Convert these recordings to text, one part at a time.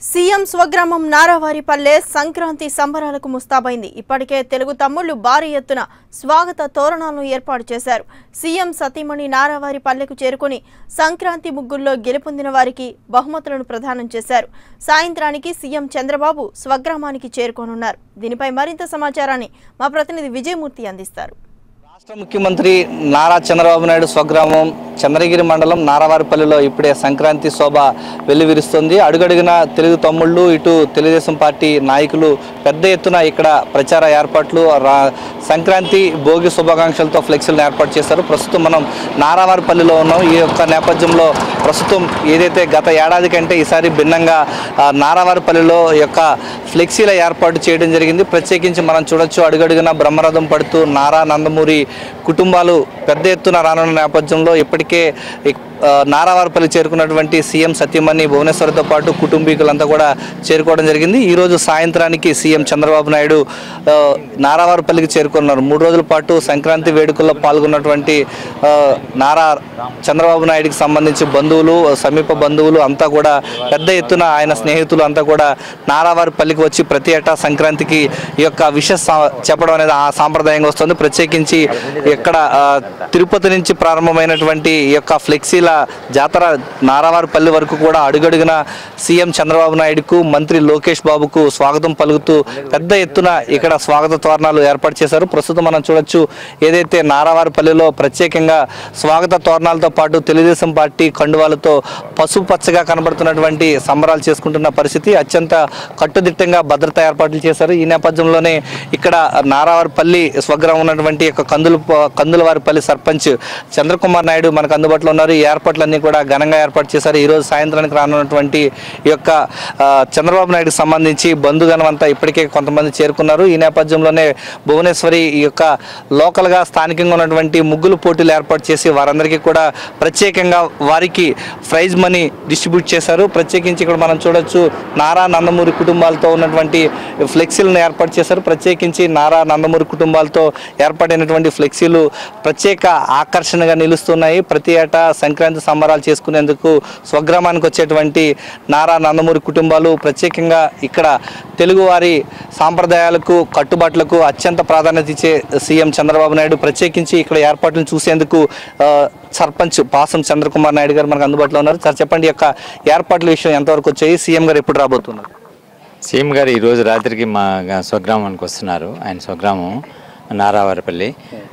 CM స్వగ్రామం నారావారిపల్లె సంక్రాంతి సంబరాలకు ముస్తాబైంది ఇప్పటికే తెలుగు తమ్ముళ్లు భారీ ఎత్తున స్వాగత తోరణాలను ఏర్పాటు చేశారు సీఎం సతీమణి నారావారి పల్లెకు చేరుకుని సంక్రాంతి ముగ్గుల్లో గెలుపొందిన వారికి బహుమతులను ప్రదానం చేశారు సాయంత్రానికి సీఎం చంద్రబాబు స్వగ్రామానికి చేరుకోనున్నారు దీనిపై మరింత సమాచారాన్ని మా ప్రతినిధి విజయమూర్తి అందిస్తారు రాష్ట్ర ముఖ్యమంత్రి నారా చంద్రబాబు నాయుడు స్వగ్రామం చంద్రగిరి మండలం నారావారిపల్లిలో ఇప్పుడే సంక్రాంతి శోభ వెల్లివిరుస్తుంది అడుగడుగున తెలుగు తమ్ముళ్ళు ఇటు తెలుగుదేశం పార్టీ నాయకులు పెద్ద ఎత్తున ఇక్కడ ప్రచార ఏర్పాట్లు రా సంక్రాంతి భోగి శుభాకాంక్షలతో ఫ్లెక్సీలను ఏర్పాటు చేశారు ప్రస్తుతం మనం నారావారిపల్లిలో ఉన్నాం ఈ యొక్క నేపథ్యంలో ప్రస్తుతం ఏదైతే గత ఏడాది కంటే ఈసారి భిన్నంగా ఆ, నారావారిపల్లిలో ఈ యొక్క ఫ్లెక్సీల ఏర్పాటు చేయడం జరిగింది ప్రత్యేకించి మనం చూడొచ్చు అడుగడుగున బ్రహ్మరథం పడుతూ నారా నందమూరి కుటుంబాలు పెద్ద ఎత్తున రానున్న నేపథ్యంలో ఇప్పటికే ఇక్- ఆ, నారావారిపల్లి చేరుకున్నటువంటి సీఎం సత్యమణి భువనేశ్వర్తో పాటు కుటుంబీకులంతా కూడా చేరుకోవడం జరిగింది ఈ రోజు సాయంత్రానికి సీఎం చంద్రబాబు నాయుడు ఆ, నారావారిపల్లికి చేరుకున్నారు మూడు రోజుల పాటు సంక్రాంతి వేడుకల్లో పాల్గొన్నటువంటి ఆ, నారా చంద్రబాబు నాయుడికి సంబంధించి బంధువులు సమీప బంధువులు అంతా కూడా పెద్ద ఎత్తున ఆయన స్నేహితులు అంతా కూడా నారావారిపల్లికి వచ్చి ప్రతి ఏటా సంక్రాంతికి ఈ యొక్క విష చెప్పడం అనేది ఆ సాంప్రదాయంగా వస్తుంది ప్రత్యేకించి ఇక్కడ ఆ, తిరుపతి నుంచి ప్రారంభమైనటువంటి ఈ యొక్క ఫ్లెక్సీల జాతర నారావారిపల్లి వరకు కూడా అడుగడుగున సీఎం చంద్రబాబు నాయుడుకు మంత్రి లోకేష్ బాబుకు స్వాగతం పలుకుతూ పెద్ద ఎత్తున ఇక్కడ స్వాగత తోరణాలు ఏర్పాటు చేశారు ప్రస్తుతం మనం చూడొచ్చు ఏదైతే నారావారిపల్లిలో ప్రత్యేకంగా స్వాగత తోరణాలతో పాటు తెలుగుదేశం పార్టీ కండువాలతో పసుపు పచ్చగా కనబడుతున్నటువంటి సంబరాలు చేసుకుంటున్న పరిస్థితి అత్యంత కట్టుదిట్టంగా భద్రతా ఏర్పాట్లు చేశారు ఈ నేపథ్యంలోనే ఇక్కడ నారావారిపల్లి స్వగ్రామం ఉన్నటువంటి యొక్క కందులు కందులవారిపల్లి సర్పంచ్ చంద్రకుమార్ నాయుడు మనకు అందుబాటులో ఉన్నారు ఈ ఏర్పాట్లన్నీ కూడా ఘనంగా ఏర్పాటు చేశారు ఈ రోజు సాయంత్రానికి రానున్నటువంటి ఈ యొక్క ఆ, చంద్రబాబు నాయుడుకి సంబంధించి బంధుగణం అంతా ఇప్పటికే కొంతమంది చేరుకున్నారు ఈ నేపథ్యంలోనే భువనేశ్వరి ఈ యొక్క లోకల్గా స్థానికంగా ఉన్నటువంటి ముగ్గులు పోటీలు ఏర్పాటు చేసి వారందరికీ కూడా ప్రత్యేకంగా వారికి ప్రైజ్ మనీ డిస్ట్రిబ్యూట్ చేశారు ప్రత్యేకించి ఇక్కడ మనం చూడొచ్చు నారా నందమూరి కుటుంబాలతో ఉన్నటువంటి ఫ్లెక్సీలను ఏర్పాటు చేశారు ప్రత్యేకించి నారా నందమూరి కుటుంబాలతో ఏర్పడినటువంటి ఫ్లెక్సీలు ప్రత్యేక ఆకర్షణగా నిలుస్తున్నాయి ప్రతి ఏటా సంక్రాంతి సంబరాలు చేసుకునేందుకు స్వగ్రామానికి వచ్చేటువంటి నారా నందమూరి కుటుంబాలు ప్రత్యేకంగా ఇక్కడ తెలుగువారి సాంప్రదాయాలకు కట్టుబాట్లకు అత్యంత ప్రాధాన్యత ఇచ్చే సీఎం చంద్రబాబు నాయుడు ప్రత్యేకించి ఇక్కడ ఏర్పాట్లను చూసేందుకు ఆ, సర్పంచ్ పాసం చంద్రకుమార్ నాయుడు గారు మనకు అందుబాటులో ఉన్నారు సార్ చెప్పండి ఈ యొక్క ఏర్పాట్ల విషయం ఎంతవరకు వచ్చాయి సీఎం గారు ఎప్పుడు రాబోతున్నారు సీఎం గారు ఈరోజు రాత్రికి మా గ- స్వగ్రామానికి వస్తున్నారు ఆయన స్వగ్రామం నారావారిపల్లి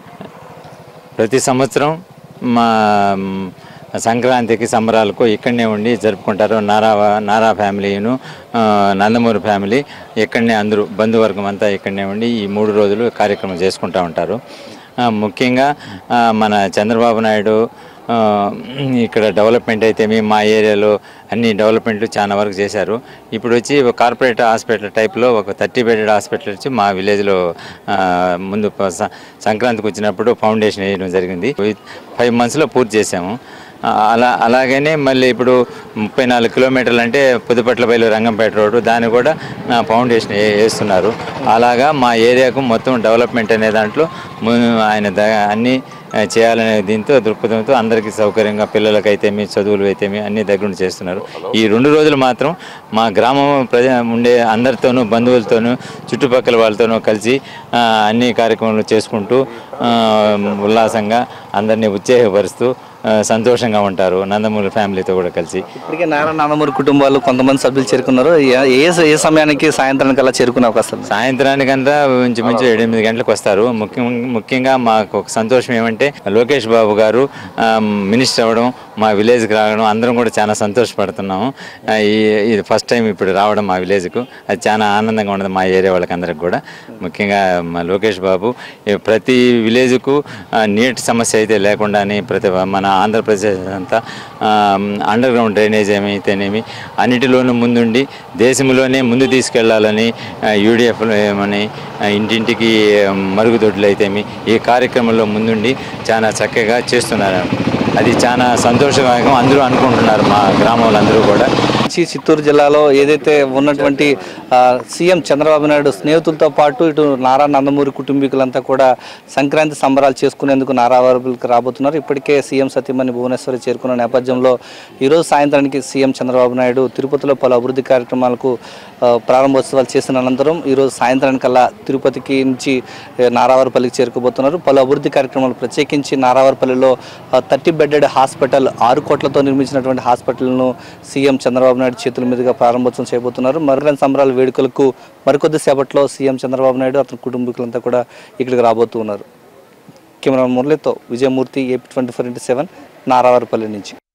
ప్రతి సంవత్సరం మా మ్, సంక్రాంతికి సంబరాలకు ఇక్కడనే ఉండి జరుపుకుంటారు నారా నారా ఫ్యామిలీను ఆ, నందమూరి ఫ్యామిలీ ఇక్కడనే అందరూ బంధువర్గం అంతా ఇక్కడనే ఉండి ఈ మూడు రోజులు కార్యక్రమం చేసుకుంటూ ఉంటారు ఆ, ముఖ్యంగా ఆ, మన చంద్రబాబు నాయుడు ఆ, ఇక్కడ డెవలప్మెంట్ అయితే మా ఏరియాలో అన్ని డెవలప్మెంట్లు చాలా వరకు చేశారు ఇప్పుడు వచ్చి ఒక కార్పొరేట్ హాస్పిటల్ టైప్లో ఒక థర్టీ బెడెడ్ హాస్పిటల్ వచ్చి మా విలేజ్లో ఆ, ముందు ప- స- సంక్రాంతికి వచ్చినప్పుడు ఫౌండేషన్ వేయడం జరిగింది ఫైవ్ మంత్స్లో పూర్తి చేసాము ఆ, అలా అలాగనే మళ్ళీ ఇప్పుడు ముప్పై నాలుగు కిలోమీటర్లు అంటే పుదుపట్లపల్లి రంగంపేట రోడ్డు దాన్ని కూడా ఆ, ఫౌండేషన్ వే- వేస్తున్నారు అలాగా మా ఏరియాకు మొత్తం డెవలప్మెంట్ అనే దాంట్లో ము- ఆయన ద- అన్ని ఆ, చేయాలనే దీంతో దృక్పథంతో అందరికీ సౌకర్యంగా పిల్లలకైతేమి చదువులు అయితేమి అన్ని దగ్గర చేస్తున్నారు ఈ రెండు రోజులు మాత్రం మా గ్రామం ప్రజ ఉండే అందరితోనూ బంధువులతోనూ చుట్టుపక్కల వాళ్ళతోనూ కలిసి ఆ, అన్ని కార్యక్రమాలు చేసుకుంటూ ఆ, ఉల్లాసంగా అందరినీ ఉత్తేజపరుస్తూ ఆ, సంతోషంగా ఉంటారు నందమూరి ఫ్యామిలీతో కూడా కలిసి ఇప్పటికే నారా నందమూరి కుటుంబాలు కొంతమంది సభ్యులు చేరుకున్నారు ఏ- ఏ ఏ సమయానికి సాయంత్రానికి అలా చేరుకునే అవకాశం ఉంది? సాయంత్రానికంతా ఇంచుమించు ఎనిమిది గంటలకు వస్తారు ముఖ్యం ముఖ్యంగా మాకు ఒక సంతోషం ఏమంటే లోకేష్ బాబు గారు ఆ, మినిస్టర్ అవ్వడం మా విలేజ్కి రావడం అందరం కూడా చాలా సంతోషపడుతున్నాము ఆ, ఈ ఇది ఫస్ట్ టైం ఇప్పుడు రావడం మా విలేజ్కు అది చాలా ఆనందంగా ఉండదు మా ఏరియా వాళ్ళకి అందరికి కూడా ముఖ్యంగా మా లోకేష్ బాబు ఈ ప్రతి విలేజ్కు ఆ, నీటి సమస్య అయితే లేకుండానే ప్రతి మన ఆంధ్రప్రదేశ్ అంతా అండర్ గ్రౌండ్ డ్రైనేజ్ ఏమైతేనేమి అన్నిటిలోనూ ముందుండి దేశంలోనే ముందు తీసుకెళ్లాలని యూడిఎఫ్ ఏమని ఆ, ఇంటింటికి ఆ, మరుగుదొడ్లు అయితేమి ఈ కార్యక్రమంలో ముందుండి చాలా చక్కగా చేస్తున్నారు అది చాలా సంతోషదాయకం అందరూ అనుకుంటున్నారు మా గ్రామంలో అందరూ కూడా ప్రత్యేకించి చిత్తూరు జిల్లాలో ఏదైతే ఉన్నటువంటి ఆ, సీఎం చంద్రబాబు నాయుడు స్నేహితులతో పాటు ఇటు నారా నందమూరి కుటుంబీకులంతా కూడా సంక్రాంతి సంబరాలు చేసుకునేందుకు నారావారికి రాబోతున్నారు ఇప్పటికే సీఎం సతీమణి భువనేశ్వరి చేరుకున్న నేపథ్యంలో ఈరోజు సాయంత్రానికి సీఎం చంద్రబాబు నాయుడు తిరుపతిలో పలు అభివృద్ధి కార్యక్రమాలకు ఆ, ప్రారంభోత్సవాలు చేసిన అనంతరం ఈరోజు సాయంత్రానికల్లా తిరుపతికి నుంచి ఏ, నారావారిపల్లికి చేరుకోబోతున్నారు పలు అభివృద్ధి కార్యక్రమాలు ప్రత్యేకించి నారావారిపల్లిలో థర్టీ బెడెడ్ హాస్పిటల్ ఆరు కోట్లతో నిర్మించినటువంటి హాస్పిటల్ను సీఎం చంద్రబాబు నాయుడు చేతుల మీదుగా ప్రారంభోత్సవం చేయబోతున్నారు మరికొన్ని సంబరాల వేడుకలకు మరికొద్ది సేపట్లో సీఎం చంద్రబాబు నాయుడు అతని కుటుంబీకులంతా కూడా ఇక్కడికి రాబోతున్నారు కెమెరా మురళితో Vijayamurthy AP twenty four into seven Naravaripalli నుంచి